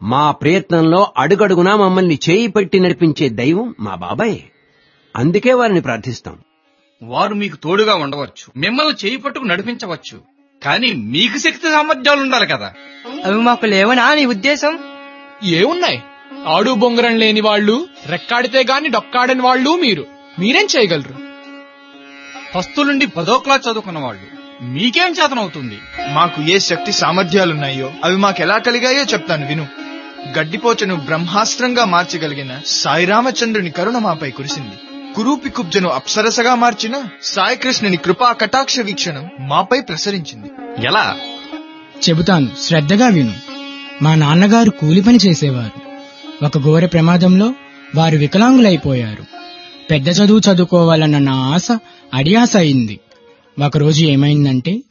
మా ప్రయత్నంలో అడుగడుగునా మమ్మల్ని చేయి పెట్టి నడిపించే దైవం మా బాబాయ్ అందుకే వారిని ప్రార్థిస్తాం వారు మీకు తోడుగా ఉండవచ్చు మిమ్మల్ని చేయి పట్టుకు నడిపించవచ్చు కానీ మీకు శక్తి సామర్థ్యాలు ఉండాలి కదా అవి మాకు లేవనా నీ ఉద్దేశం ఏమున్నాయి ఆడు బొంగరం లేని వాళ్ళు రెక్కాడితే గాని డొక్కాడని వాళ్ళు మీరు మీరేం చేయగలరు పస్తులుండి పదో క్లాస్ చదువుకున్న వాళ్ళు మీకేం చేతనవుతుంది మాకు ఏ శక్తి సామర్థ్యాలున్నాయో అవి మాకెలా కలిగాయో చెప్తాను విను గడ్డిపోచను బ్రహ్మాస్త్రంగా మార్చగలిగిన సాయిరామచంద్రుని కరుణ మాపై కురిసింది కురూపి కుబ్జను అప్సరసగా మార్చిన సాయికృష్ణుని కృపా కటాక్ష వీక్షణం మాపై ప్రసరించింది ఎలా చెబుతాను శ్రద్ధగా విను మా నాన్నగారు కూలి పని చేసేవారు ఒక ఘోర ప్రమాదంలో వారు వికలాంగులైపోయారు పెద్ద చదువు చదువుకోవాలన్న నా ఆశ అడియాస అయింది ఒకరోజు ఏమైందంటే